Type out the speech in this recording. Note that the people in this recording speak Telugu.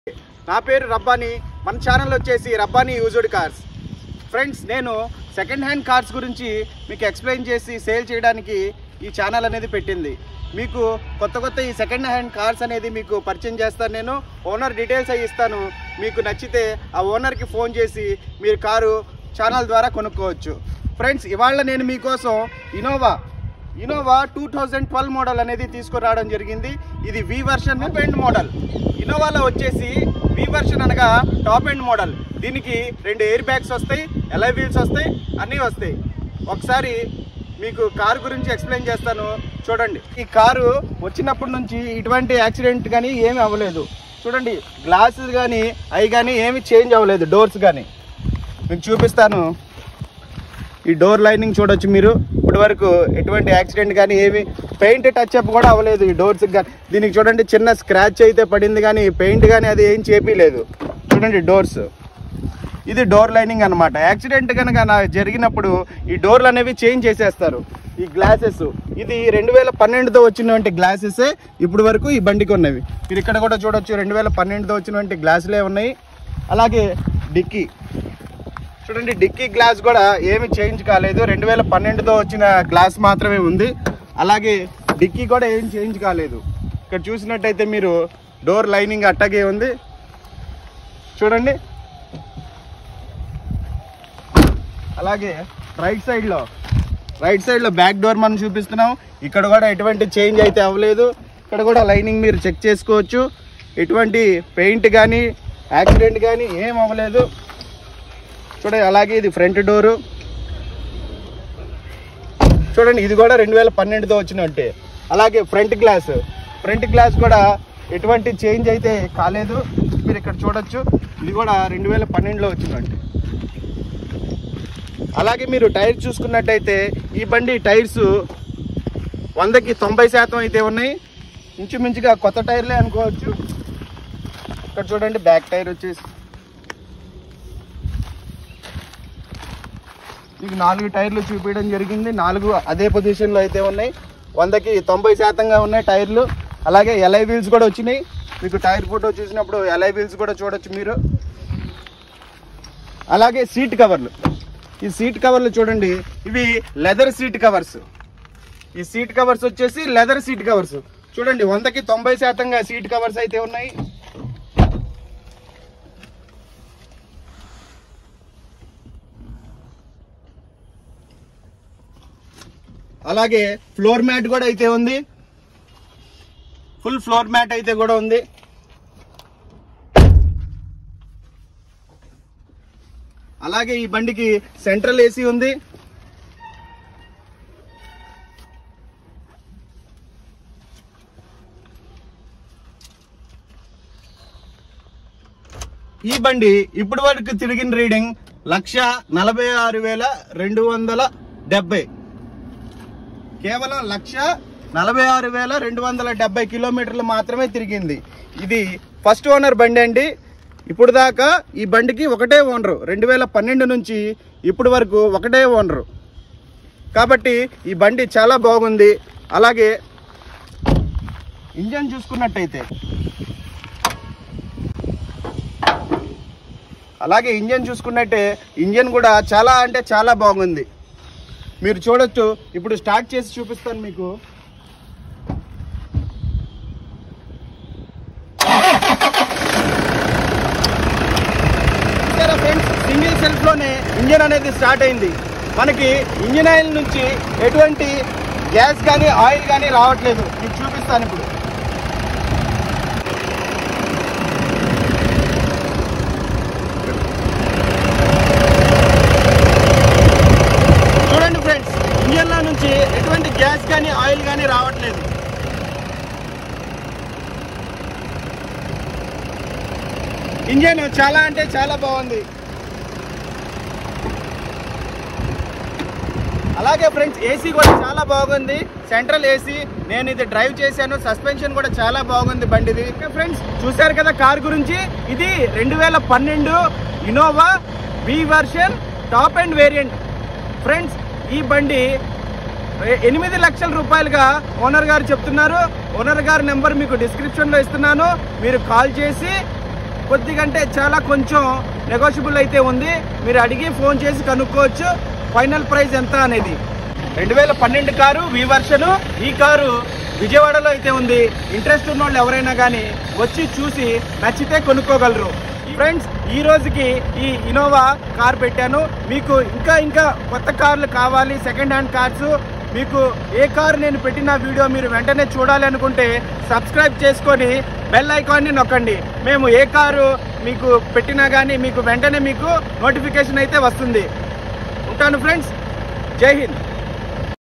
నా పేరు రబ్బాని మన ఛానల్ వచ్చేసి రబ్బాని యూజ్డ్ కార్స్ ఫ్రెండ్స్ నేను సెకండ్ హ్యాండ్ కార్స్ గురించి మీకు ఎక్స్ప్లెయిన్ చేసి సేల్ చేయడానికి ఈ ఛానల్ అనేది పెట్టింది మీకు కొత్త కొత్త ఈ సెకండ్ హ్యాండ్ కార్స్ అనేది మీకు పరిచయం చేస్తాను నేను ఓనర్ డీటెయిల్స్ అవి ఇస్తాను మీకు నచ్చితే ఆ ఓనర్కి ఫోన్ చేసి మీరు కారు ఛానల్ ద్వారా కొనుక్కోవచ్చు ఫ్రెండ్స్ ఇవాళ నేను మీకోసం Innova Innova two thousand twelve model అనేది తీసుకురావడం జరిగింది ఇది V version top end model ఇనోవాలో వచ్చేసి వి వర్షన్ అనగా టాప్ ఎండ్ మోడల్ దీనికి రెండు ఎయిర్ బ్యాగ్స్ వస్తాయి ఎలై వీల్స్ వస్తాయి అన్నీ వస్తాయి ఒకసారి మీకు కారు గురించి ఎక్స్ప్లెయిన్ చేస్తాను చూడండి ఈ కారు వచ్చినప్పటి నుంచి ఇటువంటి యాక్సిడెంట్ కానీ ఏమీ అవ్వలేదు చూడండి గ్లాసెస్ కానీ అవి కానీ ఏమి చేంజ్ అవ్వలేదు డోర్స్ కానీ మీకు చూపిస్తాను ఈ డోర్ లైనింగ్ చూడొచ్చు మీరు ఇప్పటి వరకు ఎటువంటి యాక్సిడెంట్ కానీ ఏమి పెయింట్ టచ్ అప్ కూడా అవ్వలేదు ఈ డోర్స్ కానీ దీనికి చూడండి చిన్న స్క్రాచ్ అయితే పడింది కానీ పెయింట్ కానీ అది ఏం చేపిలేదు చూడండి డోర్స్ ఇది డోర్ లైనింగ్ అనమాట యాక్సిడెంట్ కనుక నా జరిగినప్పుడు ఈ డోర్లు అనేవి చేంజ్ చేసేస్తారు ఈ గ్లాసెస్ ఇది రెండు వేల పన్నెండుతో వచ్చినటువంటి గ్లాసెస్ ఇప్పుడు వరకు ఈ బండికి ఉన్నవి మీరు ఇక్కడ కూడా చూడొచ్చు రెండు వేల పన్నెండుతో వచ్చినటువంటి గ్లాసులే ఉన్నాయి అలాగే డిక్కీ చూడండి డిక్కీ గ్లాస్ కూడా ఏమి చేంజ్ కాలేదు రెండు వేల పన్నెండుతో వచ్చిన గ్లాస్ మాత్రమే ఉంది అలాగే డిక్కీ కూడా ఏం చేంజ్ కాలేదు ఇక్కడ చూసినట్టయితే మీరు డోర్ లైనింగ్ అట్టగే ఉంది చూడండి అలాగే రైట్ సైడ్లో రైట్ సైడ్లో బ్యాక్ డోర్ మనం చూపిస్తున్నాం ఇక్కడ కూడా ఎటువంటి చేంజ్ అయితే అవ్వలేదు ఇక్కడ కూడా లైనింగ్ మీరు చెక్ చేసుకోవచ్చు ఎటువంటి పెయింట్ కానీ యాక్సిడెంట్ కానీ ఏం అవ్వలేదు చూడండి అలాగే ఇది ఫ్రంట్ డోరు చూడండి ఇది కూడా రెండు వేల పన్నెండుతో వచ్చినట్టే అలాగే ఫ్రంట్ గ్లాస్ ఫ్రంట్ గ్లాస్ కూడా ఎటువంటి చేంజ్ అయితే కాలేదు మీరు ఇక్కడ చూడొచ్చు ఇది కూడా రెండు వేల పన్నెండులో వచ్చినట్టు అలాగే మీరు టైర్ చూసుకున్నట్టయితే ఈ బండి టైర్స్ వందకి తొంభై శాతం అయితే ఉన్నాయి ఇంచుమించుగా కొత్త టైర్లే అనుకోవచ్చు ఇక్కడ చూడండి బ్యాక్ టైర్ వచ్చేసి మీకు నాలుగు టైర్లు చూపించడం జరిగింది నాలుగు అదే పొజిషన్లో అయితే ఉన్నాయి వందకి తొంభై శాతంగా ఉన్నాయి టైర్లు అలాగే ఎలై వీల్స్ కూడా వచ్చినాయి మీకు టైర్ ఫోటో చూసినప్పుడు ఎలై వీల్స్ కూడా చూడొచ్చు మీరు అలాగే సీట్ కవర్లు ఈ సీట్ కవర్లు చూడండి ఇవి లెదర్ సీట్ కవర్స్ ఈ సీట్ కవర్స్ వచ్చేసి లెదర్ సీట్ కవర్స్ చూడండి వందకి తొంభై శాతంగా సీట్ కవర్స్ అయితే ఉన్నాయి అలాగే ఫ్లోర్ మ్యాట్ కూడా అయితే ఉంది ఫుల్ ఫ్లోర్ మ్యాట్ అయితే కూడా ఉంది అలాగే ఈ బండికి సెంట్రల్ ఏసీ ఉంది ఈ బండి ఇప్పటి వరకు తిరిగిన రీడింగ్ లక్ష నలభై ఆరు వేల రెండు వందల డెబ్బై కేవలం లక్ష నలభై ఆరు వేల రెండు వందల డెబ్బై కిలోమీటర్లు మాత్రమే తిరిగింది ఇది ఫస్ట్ ఓనర్ బండి అండి ఇప్పుడు దాకా ఈ బండికి ఒకటే ఓనరు రెండు వేల పన్నెండు నుంచి ఇప్పుడు వరకు ఒకటే ఓనరు కాబట్టి ఈ బండి చాలా బాగుంది అలాగే ఇంజన్ చూసుకున్నట్టయితే అలాగే ఇంజన్ చూసుకున్నట్టే ఇంజన్ కూడా చాలా అంటే చాలా బాగుంది మీరు చూడొచ్చు ఇప్పుడు స్టార్ట్ చేసి చూపిస్తాను మీకు ఫ్రెండ్స్ సింగిల్ సెల్ఫ్ లోనే ఇంజన్ అనేది స్టార్ట్ అయింది మనకి ఇంజిన్ ఆయిల్ నుంచి ఎటువంటి గ్యాస్ కానీ ఆయిల్ కానీ రావట్లేదు మీకు చూపిస్తాను ఇప్పుడు చూడండి ఫ్రెండ్స్ ఇంజన్లో నుంచి ఎటువంటి గ్యాస్ కానీ ఆయిల్ కానీ రావట్లేదు ఇంజన్ చాలా అంటే చాలా బాగుంది అలాగే ఫ్రెండ్స్ ఏసీ కూడా చాలా బాగుంది సెంట్రల్ ఏసీ నేను ఇది డ్రైవ్ చేశాను సస్పెన్షన్ కూడా చాలా బాగుంది బండిది ఫ్రెండ్స్ చూశారు కదా కార్ గురించి ఇది రెండు వేల పన్నెండు Innova V version top end variant friends ఈ బండి ఎ- ఎనిమిది లక్షల రూపాయలుగా ఓనర్ గారు చెప్తున్నారు ఓనర్ గారి నెంబర్ మీకు డిస్క్రిప్షన్లో ఇస్తున్నాను మీరు కాల్ చేసి కొద్దిగంటే చాలా కొంచెం నెగోషియబుల్ అయితే ఉంది మీరు అడిగి ఫోన్ చేసి కనుక్కోవచ్చు ఫైనల్ ప్రైస్ ఎంత అనేది రెండు వేల పన్నెండు కారు వి వర్షన్ ఈ కారు విజయవాడలో అయితే ఉంది ఇంట్రెస్ట్ ఉన్న వాళ్ళు ఎవరైనా కానీ వచ్చి చూసి నచ్చితే కొనుక్కోగలరు ఫ్రెండ్స్ ఈ రోజుకి ఈ ఇనోవా కార్ పెట్టాను మీకు ఇంకా ఇంకా కొత్త కార్లు కావాలి సెకండ్ హ్యాండ్ కార్స్ మీకు ఏ కారు నేను పెట్టిన వీడియో మీరు వెంటనే చూడాలి అనుకుంటే సబ్స్క్రైబ్ చేసుకొని బెల్ ఐకాన్ని నొక్కండి మేము ఏ కారు మీకు పెట్టినా కానీ మీకు వెంటనే మీకు నోటిఫికేషన్ అయితే వస్తుంది ఉంటాను ఫ్రెండ్స్ జై హింద్